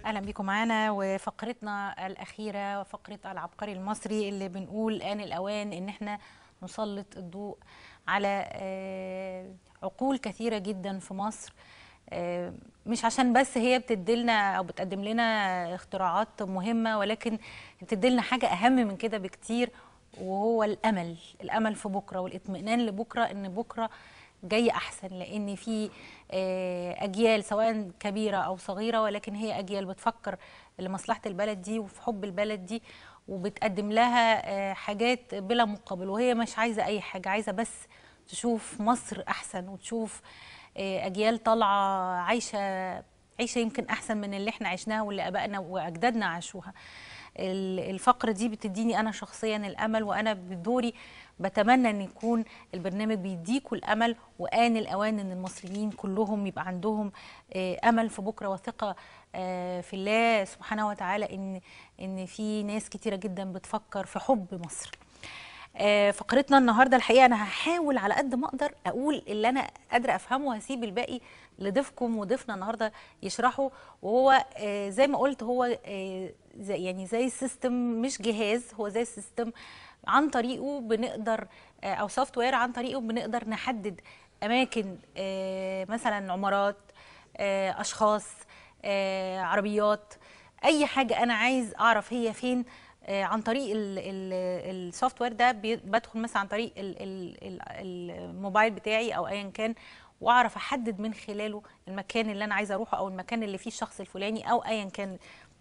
اهلا بيكم معانا وفقرتنا الاخيره فقره العبقري المصري اللي بنقول ان الاوان ان احنا نسلط الضوء على آه، عقول كثيره جدا في مصر آه، مش عشان بس هي بتديلنا او بتقدم لنا اختراعات مهمه ولكن بتديلنا حاجه اهم من كده بكتير وهو الامل الامل في بكره والاطمئنان لبكره ان بكره جاي احسن لان في آه، اجيال سواء كبيره او صغيره ولكن هي اجيال بتفكر لمصلحه البلد دي وفي حب البلد دي وبتقدم لها آه، حاجات بلا مقابل وهي مش عايزه اي حاجه عايزه بس تشوف مصر احسن وتشوف آه، اجيال طالعه عايشه عيشه يمكن احسن من اللي احنا عشناها واللي ابائنا واجدادنا عاشوها ال- الفقره دي بتديني انا شخصيا الامل وانا بدوري بتمنى ان يكون البرنامج بيديكوا الامل وان الاوان ان المصريين كلهم يبقى عندهم آه، امل في بكره وثقه آه، في الله سبحانه وتعالى ان ان في ناس كتيره جدا بتفكر في حب مصر آه، فقرتنا النهارده الحقيقه انا هحاول على قد ما اقدر اقول اللي انا قادره افهمه وهسيب الباقي لضيفكم وضيفنا النهارده يشرحوا وهو آه، زي ما قلت هو آه، زي يعني زي السيستم مش جهاز هو زي السيستم عن طريقه بنقدر آه، او سوفت وير عن طريقه بنقدر نحدد اماكن آه، مثلا عمارات آه، اشخاص آه، عربيات اي حاجه انا عايز اعرف هي فين آه، عن طريق السوفت وير ده بي- بدخل مثلا عن طريق ال- ال- ال- الموبايل بتاعي او ايا كان واعرف احدد من خلاله المكان اللي انا عايزه اروحه او المكان اللي فيه الشخص الفلاني او ايا كان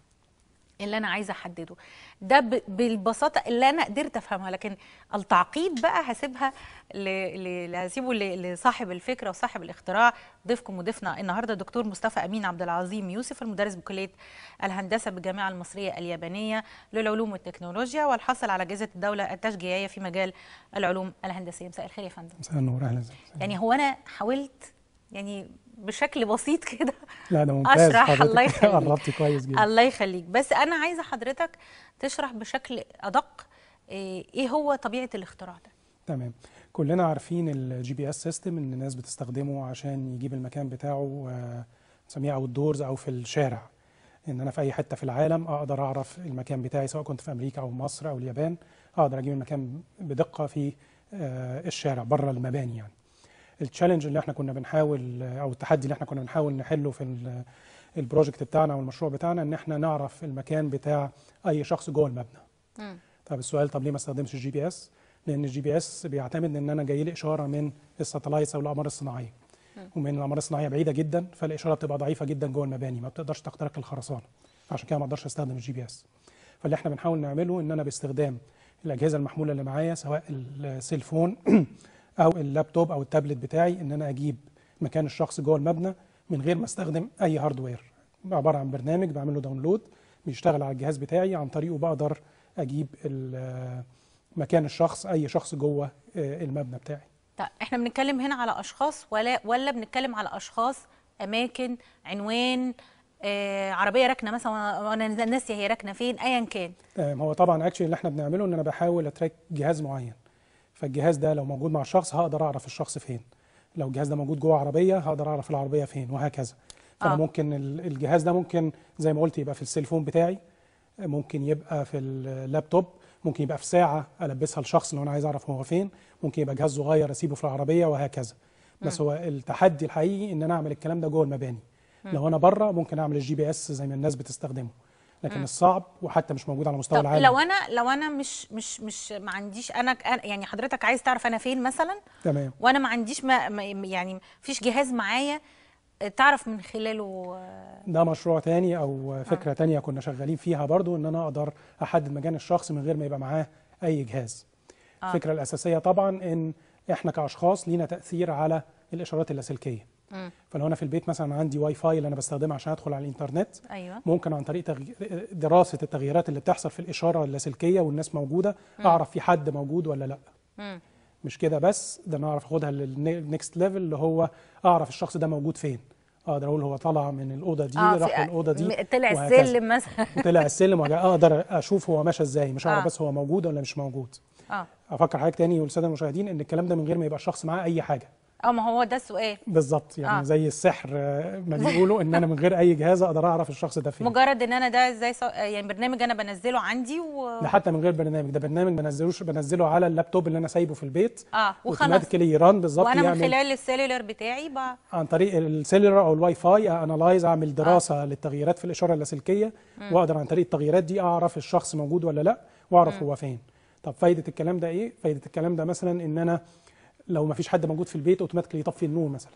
اللي انا عايزه احدده ده ب- بالبساطه اللي انا قدرت افهمها لكن التعقيد بقى هسيبها ل... ل... هسيبه ل... لصاحب الفكره وصاحب الاختراع ضيفكم وضيفنا النهارده دكتور مصطفى امين عبد العظيم يوسف المدرس بكليه الهندسه بالجامعه المصريه اليابانيه للعلوم والتكنولوجيا والحاصل على جائزه الدوله التشجيعيه في مجال العلوم الهندسيه مساء الخير يا فندم مساء النور اهلا وسهلا يعني هو انا حاولت يعني بشكل بسيط كده لا ده ممتاز اشرح حضرتك الله يخليك قربتي كويس جدا الله يخليك بس انا عايزه حضرتك تشرح بشكل ادق ايه إيه هو طبيعه الاختراع ده تمام كلنا عارفين الجي بي اس سيستم ان الناس بتستخدمه عشان يجيب المكان بتاعه آه، نسميه اوت دورز او في الشارع ان انا في اي حته في العالم اقدر اعرف المكان بتاعي سواء كنت في امريكا او مصر او اليابان اقدر اجيب المكان بدقه في آه، الشارع بره المباني يعني التشالنج اللي احنا كنا بنحاول او التحدي اللي احنا كنا بنحاول نحله في ال- البروجكت بتاعنا او المشروع بتاعنا ان احنا نعرف المكان بتاع اي شخص جوه المبنى طب السؤال طب ليه ما استخدمش الجي بي اس لان الجي بي اس بيعتمد ان انا جاي لي اشاره من الساتلايتس او الاقمار الصناعيه ومن الاقمار الصناعيه بعيده جدا فالاشاره بتبقى ضعيفه جدا جوه المباني ما بتقدرش تخترق الخرسانه عشان كده ما اقدرش استخدم الجي بي اس فاللي احنا بنحاول نعمله ان انا باستخدام الاجهزه المحموله اللي معايا سواء السيلفون او اللابتوب او التابلت بتاعي ان انا اجيب مكان الشخص جوه المبنى من غير ما استخدم اي هاردوير عباره عن برنامج بعمل له داونلود بيشتغل على الجهاز بتاعي عن طريقه بقدر اجيب ال- مكان الشخص اي شخص جوه آه، المبنى بتاعي طيب احنا بنتكلم هنا على اشخاص ولا ولا بنتكلم على اشخاص اماكن عنوان آه عربيه راكنه مثلا وانا ناسيه هي راكنه فين ايا كان تمام هو طبعا اكشن اللي احنا بنعمله ان انا بحاول اتراك جهاز معين فالجهاز ده لو موجود مع الشخص هقدر اعرف الشخص فين لو الجهاز ده موجود جوه عربيه هقدر اعرف العربيه فين وهكذا فانا آه. آه. ممكن ال- الجهاز ده ممكن زي ما قلت يبقى في السيلفون بتاعي ممكن يبقى في اللابتوب ممكن يبقى في ساعه البسها لشخص لو انا عايز اعرف هو فين ممكن يبقى جهاز صغير اسيبه في العربيه وهكذا بس هو التحدي الحقيقي ان انا اعمل الكلام ده جوه المباني لو انا بره ممكن اعمل الجي بي اس زي ما الناس بتستخدمه لكن الصعب وحتى مش موجود على مستوى طب العالم لو انا لو انا مش مش مش ما عنديش انا أنا- يعني حضرتك عايز تعرف انا فين مثلا تمام وانا ما عنديش ما ما- يعني فيش جهاز معايا تعرف من خلاله آه، ده مشروع تاني او فكره تانية كنا شغالين فيها برضو ان انا اقدر احدد مكان الشخص من غير ما يبقى معاه اي جهاز آه. الفكره الاساسيه طبعا ان احنا كاشخاص لينا تاثير على الاشارات اللاسلكيه مم. فلو انا في البيت مثلا عندي واي فاي اللي انا بستخدمه عشان ادخل على الانترنت ايوه ممكن عن طريق تغي... دراسه التغييرات اللي بتحصل في الاشاره اللاسلكيه والناس موجوده اعرف في حد موجود ولا لا مم. مش كده بس ده انا اعرف اخدها للنكست ليفل اللي هو اعرف الشخص ده موجود فين اقدر اقول هو طلع من الاوضه دي اه راح في- الاوضه دي م- طلع وهكذا. السلم مثلا وطلع السلم وجا- اقدر اشوف هو ماشي ازاي مش اعرف آه. بس هو موجود ولا مش موجود اه افكر حضرتك تاني والساده المشاهدين ان الكلام ده من غير ما يبقى الشخص معاه اي حاجه اه ما هو ده السؤال بالظبط يعني آه. زي السحر آه، ما بيقولوا ان انا من غير اي جهاز اقدر اعرف الشخص ده فين مجرد ان انا ده ازاي ص... يعني برنامج انا بنزله عندي و ده حتى من غير برنامج ده برنامج بنزلوش بنزله على اللابتوب اللي انا سايبه في البيت اه وخلاص اوتوماتيكلي يران بالظبط وانا من يعمل خلال السيلولر بتاعي ب... عن طريق السيلولر او الواي فاي انالايز اعمل دراسه للتغييرات في الاشاره اللاسلكيه واقدر عن طريق التغييرات دي اعرف الشخص موجود ولا لا واعرف هو فين طب فايده الكلام ده ايه فايده الكلام ده مثلا ان انا لو ما فيش حد موجود في البيت اوتوماتيكلي يطفي النور مثلا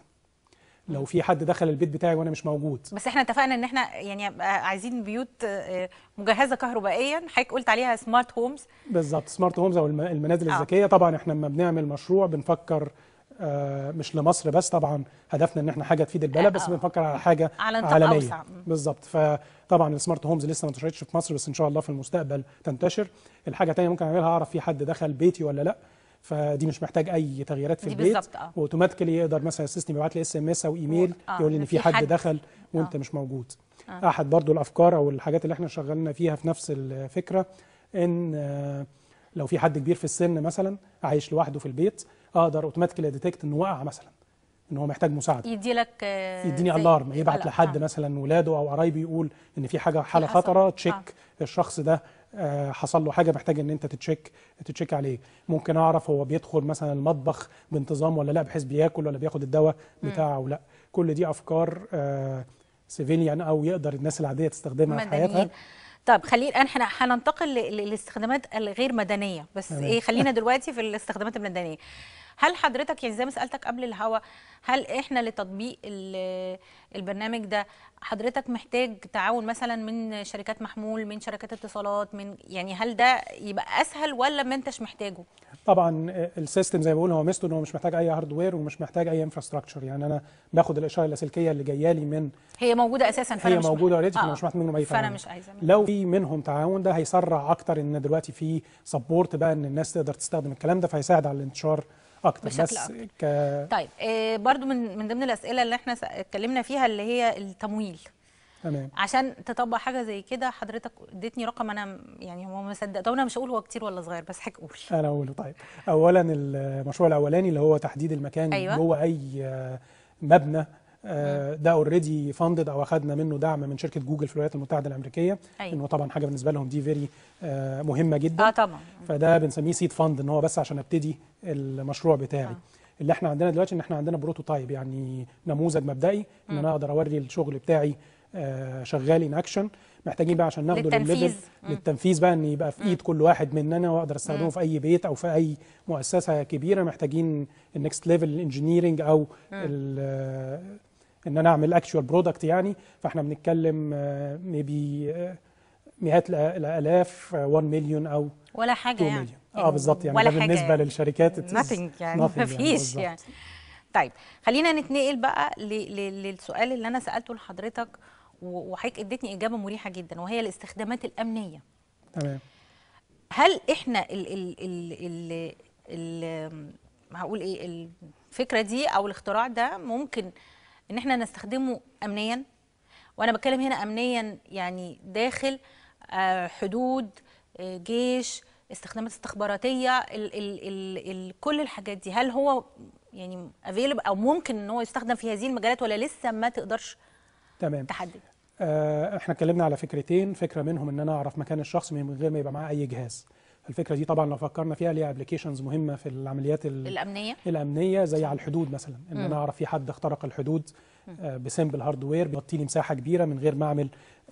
لو في حد دخل البيت بتاعي وانا مش موجود بس احنا اتفقنا ان احنا يعني يبقى عايزين بيوت آه، مجهزه كهربائيا حضرتك قلت عليها سمارت هومز بالظبط سمارت هومز او الم- المنازل آه. الذكيه طبعا احنا لما بنعمل مشروع بنفكر آه، مش لمصر بس طبعا هدفنا ان احنا حاجه تفيد البلد بس آه. بنفكر على حاجه على نطاق عالميه أوسع. مم. بالظبط فطبعا السمارت هومز لسه ما انتشرتش في مصر بس ان شاء الله في المستقبل تنتشر الحاجه تانية ممكن اعملها اعرف في حد دخل بيتي ولا لا فدي مش محتاج اي تغييرات في دي البيت بالظبط، آه. واوتوماتيكلي يقدر مثلا السيستم يبعت لي اس ام اس او ايميل آه، يقول لي إن ان في في حد حد. دخل وانت آه. مش موجود آه. احد برضو الافكار او الحاجات اللي احنا شغالنا فيها في نفس الفكره ان آه، لو في حد كبير في السن مثلا عايش لوحده في البيت اقدر اوتوماتيكلي ديتكت انه وقع مثلا ان هو محتاج مساعده يدي لك آه، يديني زي- الارم يبعت ألارم. لحد آه. مثلا ولاده او قرايبه يقول ان في حاجه حاله حصل. خطره آه. تشيك الشخص ده آه، حصل له حاجه محتاج ان انت تتشيك تتشيك عليه ممكن اعرف هو بيدخل مثلا المطبخ بانتظام ولا لا بحيث بياكل ولا بياخد الدواء بتاعه او لا كل دي افكار سيفيليان او يقدر الناس العاديه تستخدمها في حياتها مدنيين طب خلينا احنا هننتقل ل- للاستخدامات الغير مدنيه بس تمام. ايه خلينا دلوقتي في الاستخدامات المدنيه هل حضرتك يعني زي ما سالتك قبل الهوا هل احنا لتطبيق ال- البرنامج ده حضرتك محتاج تعاون مثلا من شركات محمول من شركات اتصالات من يعني هل ده يبقى اسهل ولا ما انتش محتاجه طبعا آه، السيستم زي ما بقول هو ميزته ان هو مش محتاج اي هاردوير ومش محتاج اي انفراستراكشر يعني انا باخد الاشاره اللاسلكيه اللي جايه لي من هي موجوده اساسا فانا هي مش موجوده اوريدي فانا آه. مش محتاج منهم اي فانا تعاون. مش عايزه منه. لو في منهم تعاون ده هيسرع اكتر ان دلوقتي في سبورت بقى ان الناس تقدر تستخدم الكلام ده فهيساعد على الانتشار اكتر بشكل بس أكتر. ك طيب آه برضو من من ضمن الاسئله اللي احنا س- اتكلمنا فيها اللي هي التمويل تمام عشان تطبق حاجه زي كده حضرتك اديتني رقم انا م- يعني هو ما صدقته وانا مش هقول هو كتير ولا صغير بس حضرتك قول انا اقوله طيب اولا المشروع الاولاني اللي هو تحديد المكان أيوة. جوه اي آه، مبنى آه، ده اوريدي فاندد او اخذنا منه دعم من شركه جوجل في الولايات المتحده الامريكيه أيوة. انه طبعا حاجه بالنسبه لهم دي فيري مهمه جدا اه طبعا فده بنسميه سيد فاند ان هو بس عشان ابتدي المشروع بتاعي آه. اللي احنا عندنا دلوقتي ان احنا عندنا بروتوتايب يعني نموذج مبدئي ان انا اقدر اوري الشغل بتاعي آه، شغال ان اكشن محتاجين بقى عشان ناخده للتنفيذ. للليفل مم. للتنفيذ بقى ان يبقى في ايد كل واحد مننا واقدر استخدمه في اي بيت او في اي مؤسسه كبيره محتاجين النكست ليفل انجينيرنج او ال- آه، ان انا اعمل اكشوال برودكت يعني فاحنا بنتكلم ميبي مئات الآ- الالاف آه، 1 مليون او ولا حاجه 2 يعني مليون اه بالظبط يعني ولا ده حاجة بالنسبه يعني. للشركات it is nothing يعني nothing ما فيش بالظبط. يعني طيب خلينا نتنقل بقى ل- ل- للسؤال اللي انا سالته لحضرتك و- وحضرتك اديتني اجابه مريحه جدا وهي الاستخدامات الامنيه تمام هل احنا ال ال ال ال ال هقول ايه الفكره دي او الاختراع ده ممكن ان احنا نستخدمه امنيا وانا بتكلم هنا امنيا يعني داخل آه، حدود آه، جيش استخدامات استخباراتيه ال ال ال ال كل الحاجات دي هل هو يعني افيلبل او ممكن ان هو يستخدم في هذه المجالات ولا لسه ما تقدرش تمام تحدد آه احنا اتكلمنا على فكرتين فكره منهم ان انا اعرف مكان الشخص من غير ما يبقى معاه اي جهاز الفكره دي طبعا لو فكرنا فيها ليها ابلكيشنز مهمه في العمليات ال- الامنيه الامنيه زي على الحدود مثلا ان انا اعرف في حد اخترق الحدود آه بسمبل هاردوير بيغطي لي مساحه كبيره من غير ما اعمل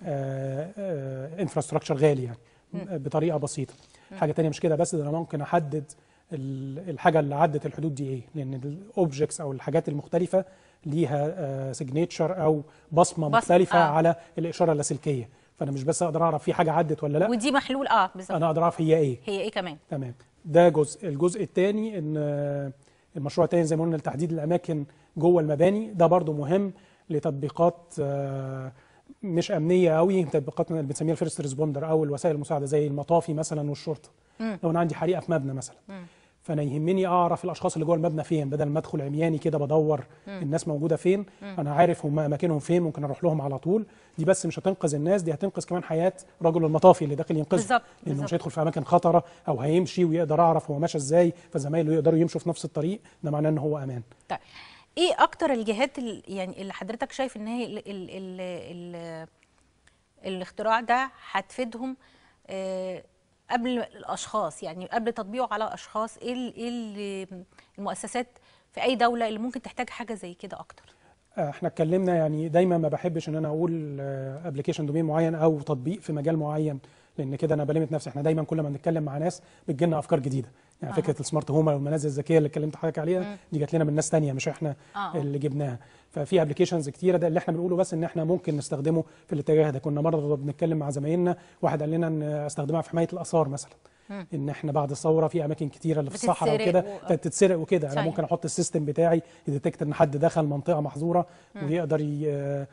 انفراستراكشر غالي يعني آه، بطريقه بسيطه حاجه تانية مش كده بس ده انا ممكن احدد ال- الحاجه اللي عدت الحدود دي ايه لان الاوبجكتس او الحاجات المختلفه ليها سيجنيتشر او بصمه بص- مختلفه آه. على الاشاره اللاسلكيه فانا مش بس اقدر اعرف في حاجه عدت ولا لا ودي محلول اه بالظبط انا اقدر اعرف هي ايه هي ايه كمان تمام ده جزء الجزء الثاني ان آه، المشروع الثاني زي ما قلنا لتحديد الاماكن جوه المباني ده برضو مهم لتطبيقات آه، مش امنيه قوي تطبيقات اللي بنسميها الفيرست ريسبوندر او الوسائل المساعده زي المطافي مثلا والشرطه مم. لو انا عندي حريقه في مبنى مثلا مم. فانا يهمني اعرف الاشخاص اللي جوه المبنى فين بدل ما ادخل عمياني كده بدور الناس موجوده فين انا عارف هم اماكنهم فين ممكن اروح لهم على طول دي بس مش هتنقذ الناس دي هتنقذ كمان حياه رجل المطافي اللي داخل ينقذه بالظبط، لانه بالظبط. مش هيدخل في اماكن خطره او هيمشي ويقدر اعرف هو ماشي ازاي فزمايله يقدروا يمشوا في نفس الطريق ده معناه ان هو امان طيب ايه اكتر الجهات ال- يعني اللي حضرتك شايف ان هي ال ال ال ال الاختراع ده هتفيدهم آه، قبل الاشخاص يعني قبل تطبيقه على اشخاص ايه ال- ايه ال- المؤسسات في اي دوله اللي ممكن تحتاج حاجه زي كده اكتر آه، احنا اتكلمنا يعني دايما ما بحبش ان انا اقول ابلكيشن دومين معين او تطبيق في مجال معين لان كده انا بلمت نفسي احنا دايما كل ما بنتكلم مع ناس بتجي لنا افكار جديده يعني أها. فكره السمارت هوم او المنازل الذكيه اللي اتكلمت حضرتك عليها دي جات لنا من ناس تانية مش احنا آه. اللي جبناها ففي ابلكيشنز كتيره ده اللي احنا بنقوله بس ان احنا ممكن نستخدمه في الاتجاه ده كنا مره بنتكلم مع زمايلنا واحد قال لنا ان استخدمها في حمايه الاثار مثلا ان احنا بعد الثوره في اماكن كتيره اللي في الصحراء بتتسرق وكده و- كانت تتسرق وكده انا صحيح. ممكن احط السيستم بتاعي يديتكت ان حد دخل منطقه محظوره ويقدر ي-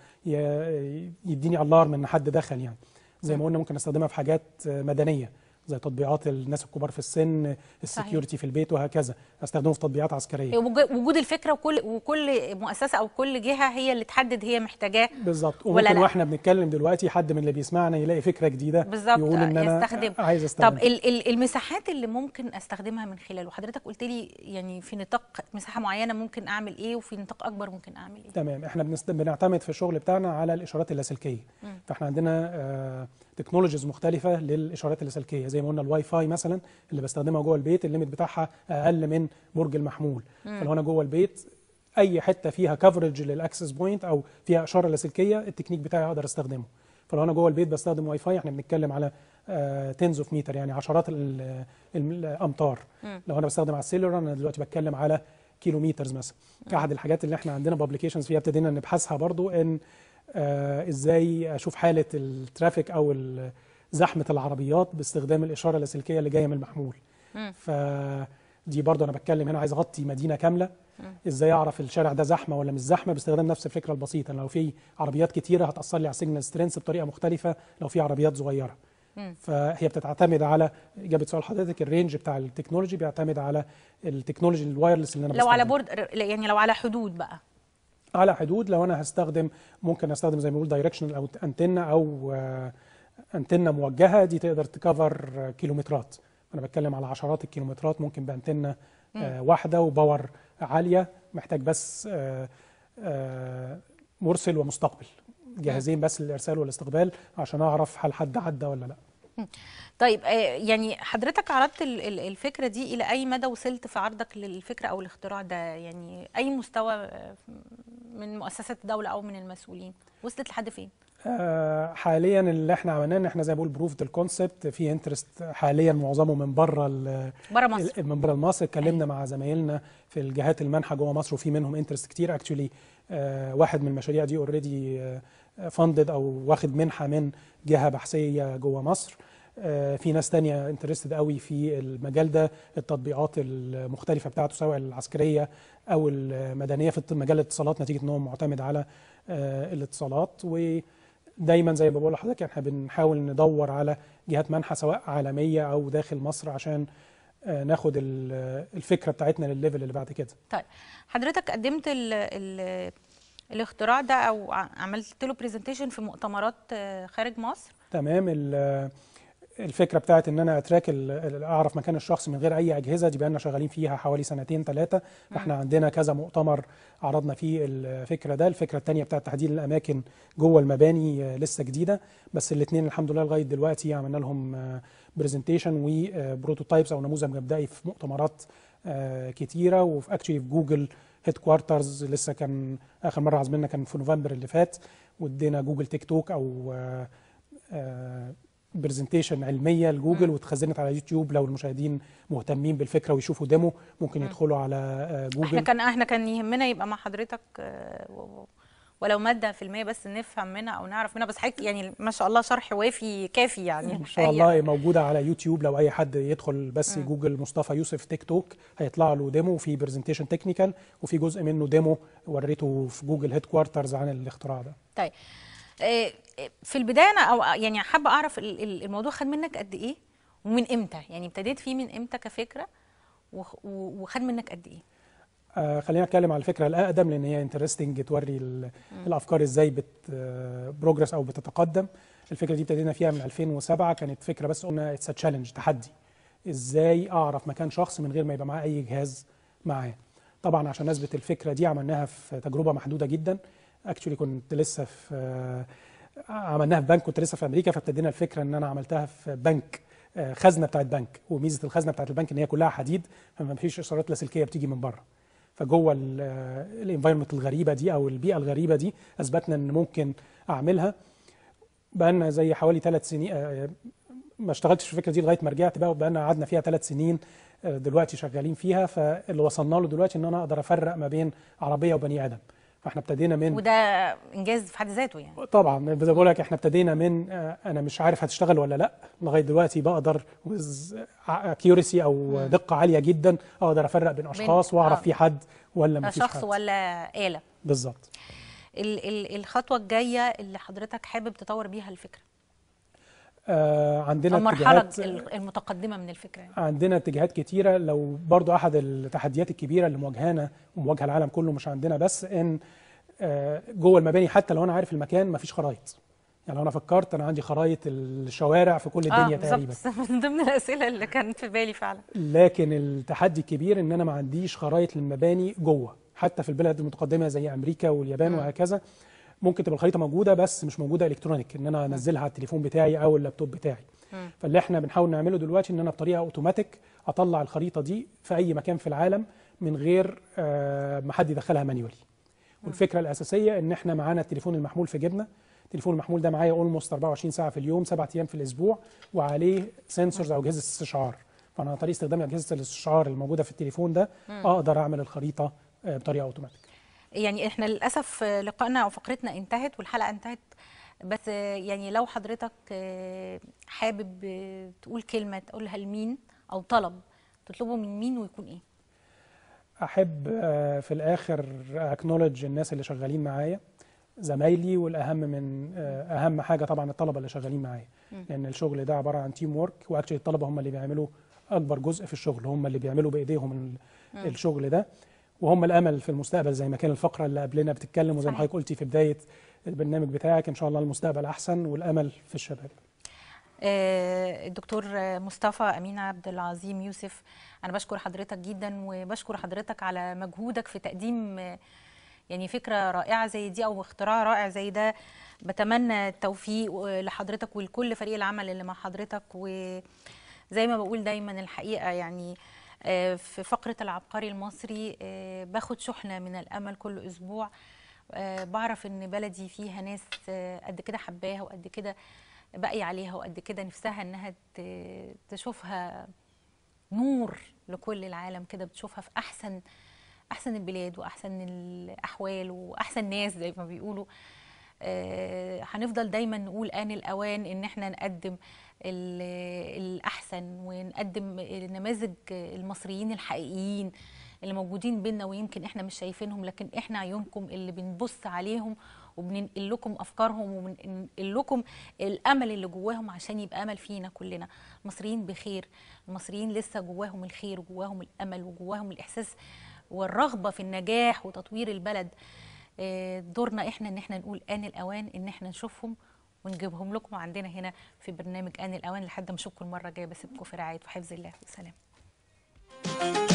ي- يديني الارم ان حد دخل يعني زي ما قلنا ممكن استخدمها في حاجات مدنيه زي تطبيقات الناس الكبار في السن السكيورتي في البيت وهكذا استخدمه في تطبيقات عسكريه وج- وجود الفكره وكل وكل مؤسسه او كل جهه هي اللي تحدد هي محتاجاه بالظبط ولا وممكن لا؟ واحنا بنتكلم دلوقتي حد من اللي بيسمعنا يلاقي فكره جديده بالظبط يقول ان انا يستخدم عايز طب استخدم ال- ال- المساحات اللي ممكن استخدمها من خلاله حضرتك قلت لي يعني في نطاق مساحه معينه ممكن اعمل ايه وفي نطاق اكبر ممكن اعمل ايه تمام احنا بنست... بنعتمد في الشغل بتاعنا على الاشارات اللاسلكيه فاحنا عندنا آه تكنولوجيز مختلفه للاشارات اللاسلكيه زي ما قلنا الواي فاي مثلا اللي بستخدمها جوه البيت الليميت بتاعها اقل من برج المحمول فلو انا جوه البيت اي حته فيها كفرج للاكسس بوينت او فيها اشاره لاسلكيه التكنيك بتاعي اقدر استخدمه فلو انا جوه البيت بستخدم واي فاي احنا بنتكلم على تنز اوف متر يعني عشرات ال- ال- الامتار لو انا بستخدم على السيلولر انا دلوقتي بتكلم على كيلومترز مثلا احد الحاجات اللي احنا عندنا بابليكيشنز فيها ابتدينا نبحثها برضو ان آه ازاي اشوف حاله الترافيك او ال- زحمه العربيات باستخدام الاشاره اللاسلكيه اللي جايه من المحمول فدي برضو انا بتكلم هنا عايز اغطي مدينه كامله ازاي اعرف الشارع ده زحمه ولا مش زحمه باستخدام نفس الفكره البسيطه لو في عربيات كتيره هتاثر لي على السيجنال سترينث بطريقه مختلفه لو في عربيات صغيره فهي بتعتمد على اجابه سؤال حضرتك الرينج بتاع التكنولوجي بيعتمد على التكنولوجي الوايرلس اللي انا لو على بستخدمه. بورد يعني لو على حدود بقى على حدود لو انا هستخدم ممكن استخدم زي ما بقول دايركشنال او انتنه او آه، انتنه موجهه دي تقدر تكفر آه، كيلومترات انا بتكلم على عشرات الكيلومترات ممكن بانتنه آه، واحده وباور عاليه محتاج بس آه، آه، مرسل ومستقبل جاهزين بس للارسال والاستقبال عشان اعرف هل حد عدى ولا لا طيب آه، يعني حضرتك عرضت ال- ال- الفكره دي الى اي مدى وصلت في عرضك للفكره او الاختراع ده يعني اي مستوى آه، من مؤسسات الدوله او من المسؤولين وصلت لحد فين آه، حاليا اللي احنا عملناه ان احنا زي ما بقول بروفد الكونسبت في انترست حاليا معظمه من بره ال- بره مصر ال- من بره مصر اتكلمنا مع زمايلنا في الجهات المنحه جوه مصر وفي منهم انترست كتير اكشولي واحد من المشاريع دي اوريدي فاندد او واخد منحه من جهه بحثيه جوه مصر آه، في ناس تانية انترستد قوي في المجال ده التطبيقات المختلفة بتاعته سواء العسكرية أو المدنية في مجال الاتصالات نتيجة أنه معتمد على آه، الاتصالات ودايما زي ما بقول لحضرتك احنا بنحاول ندور على جهات منحة سواء عالمية أو داخل مصر عشان آه، ناخد ال- الفكرة بتاعتنا للليفل اللي بعد كده طيب حضرتك قدمت ال ال الاختراع ده او ع- عملت له برزنتيشن في مؤتمرات آه، خارج مصر تمام ال- الفكره بتاعت ان انا اتراك ال- ال- اعرف مكان الشخص من غير اي اجهزه دي بقالنا شغالين فيها حوالي سنتين ثلاثه فاحنا عندنا كذا مؤتمر عرضنا فيه الفكره ده الفكره الثانيه بتاعت تحديد الاماكن جوه المباني آه، لسه جديده بس الاثنين الحمد لله لغايه دلوقتي عملنا لهم برزنتيشن وبروتوتايبس او نموذج مبدئي في مؤتمرات آه، كتيره وفي اكشلي في جوجل هيد كوارترز لسه كان اخر مره عزمنا كان في نوفمبر اللي فات وادينا جوجل تيك توك او برزنتيشن علميه لجوجل واتخزنت على يوتيوب لو المشاهدين مهتمين بالفكره ويشوفوا ديمو ممكن يدخلوا على آه، احنا جوجل كان احنا كان يهمنا يبقى مع حضرتك آه، و- و- ولو ماده في المية بس نفهم منها او نعرف منها بس حضرتك يعني ما شاء الله شرح وافي كافي يعني ان شاء الحقيقة. الله موجوده على يوتيوب لو اي حد يدخل بس جوجل مصطفى يوسف تيك توك هيطلع له ديمو في برزنتيشن تكنيكال وفي جزء منه ديمو وريته في جوجل هيد كوارترز عن الاختراع ده طيب آه، في البدايه انا او يعني حابه اعرف ال- ال- الموضوع خد منك قد ايه ومن امتى يعني ابتديت فيه من امتى كفكره وخ- و- وخد منك قد ايه آه خلينا نتكلم على الفكره الاقدم لان هي انترستنج توري ال- الافكار ازاي بت بروجرس او بتتقدم الفكره دي ابتدينا فيها من 2007 كانت فكره بس قلنا اتس تشالنج تحدي ازاي اعرف مكان شخص من غير ما يبقى معاه اي جهاز معاه طبعا عشان نثبت الفكره دي عملناها في تجربه محدوده جدا اكشولي كنت لسه في آه، عملناها في بنك كنت لسه في امريكا فابتدينا الفكره ان انا عملتها في بنك آه، خزنه بتاعت بنك وميزه الخزنه بتاعت البنك ان هي كلها حديد فما فيش اشارات لاسلكيه بتيجي من بره فجوه الانفايرمنت الغريبه دي او البيئه الغريبه دي اثبتنا ان ممكن اعملها بقالنا زي حوالي ثلاث سنين آه، ما اشتغلتش في الفكره دي لغايه ما رجعت بقى وبقالنا قعدنا فيها ثلاث سنين آه، دلوقتي شغالين فيها فاللي وصلنا له دلوقتي ان انا اقدر افرق ما بين عربيه وبني ادم فاحنا ابتدينا من وده انجاز في حد ذاته يعني طبعا زي ما بقول لك احنا ابتدينا من آه، انا مش عارف هتشتغل ولا لا لغايه دلوقتي بقدر اكيورسي او دقه عاليه جدا اقدر افرق بين اشخاص واعرف آه. في حد ولا ما فيش شخص حد ولا آلة بالظبط ال- ال- الخطوة الجاية اللي حضرتك حابب تطور بيها الفكرة آه عندنا المرحلة اتجاهات ال- المتقدمة من الفكرة يعني. عندنا اتجاهات كتيرة لو برضو أحد التحديات الكبيرة اللي مواجهانا ومواجهة العالم كله مش عندنا بس إن آه، جوه المباني حتى لو أنا عارف المكان مفيش خرايط يعني لو أنا فكرت أنا عندي خرايط الشوارع في كل الدنيا تقريبا بالظبط من ضمن الأسئلة اللي كانت في بالي فعلا لكن التحدي الكبير ان انا ما عنديش خرائط للمباني جوه حتى في البلاد المتقدمه زي امريكا واليابان مم. وهكذا ممكن تبقى الخريطه موجوده بس مش موجوده الكترونيك ان انا انزلها على التليفون بتاعي او اللابتوب بتاعي مم. فاللي احنا بنحاول نعمله دلوقتي ان انا بطريقه اوتوماتيك اطلع الخريطه دي في اي مكان في العالم من غير آه، ما حد يدخلها مانيولي والفكره الاساسيه ان احنا معانا التليفون المحمول في جيبنا التليفون المحمول ده معايا اولموست 24 ساعه في اليوم سبعة ايام في الاسبوع وعليه سنسورز او اجهزه استشعار فانا عن طريق استخدام اجهزه الاستشعار الموجوده في التليفون ده اقدر اعمل الخريطه آه، بطريقه اوتوماتيك يعني احنا للأسف آه، لقائنا أو فقرتنا انتهت والحلقة انتهت بس آه، يعني لو حضرتك آه، حابب آه، تقول كلمة تقولها لمين أو طلب تطلبه من مين ويكون إيه؟ احب آه، في الاخر اكنولج الناس اللي شغالين معايا زمايلي والاهم من آه، اهم حاجه طبعا الطلبه اللي شغالين معايا مم. لان الشغل ده عباره عن تيم وورك واكشلي الطلبه هم اللي بيعملوا اكبر جزء في الشغل هم اللي بيعملوا بايديهم ال- مم. الشغل ده وهم الامل في المستقبل زي ما كان الفقره اللي قبلنا بتتكلم وزي ما صحيح. حضرتك قلتي في بدايه البرنامج بتاعك ان شاء الله المستقبل احسن والامل في الشباب آه، الدكتور آه، مصطفى أمين عبد العظيم يوسف أنا بشكر حضرتك جدا وبشكر حضرتك على مجهودك في تقديم آه، يعني فكرة رائعة زي دي أو اختراع رائع زي ده بتمنى التوفيق آه، لحضرتك ولكل فريق العمل اللي مع حضرتك وزي ما بقول دايما الحقيقة يعني آه، في فقرة العبقري المصري آه، باخد شحنة من الأمل كل أسبوع آه، بعرف إن بلدي فيها ناس آه، قد كده حباها وقد كده باقي عليها وقد كده نفسها انها ت- تشوفها نور لكل العالم كده بتشوفها في احسن احسن البلاد واحسن الاحوال واحسن ناس زي ما بيقولوا آه، هنفضل دايما نقول ان الاوان ان احنا نقدم ال- الاحسن ونقدم نماذج المصريين الحقيقيين اللي موجودين بينا ويمكن احنا مش شايفينهم لكن احنا عيونكم اللي بنبص عليهم وبننقل لكم افكارهم وبننقل لكم الامل اللي جواهم عشان يبقى امل فينا كلنا المصريين بخير المصريين لسه جواهم الخير وجواهم الامل وجواهم الاحساس والرغبه في النجاح وتطوير البلد آه، دورنا احنا ان احنا نقول ان الاوان ان احنا نشوفهم ونجيبهم لكم عندنا هنا في برنامج ان الاوان لحد ما اشوفكم المره الجايه بسيبكم في رعايه وحفظ الله والسلام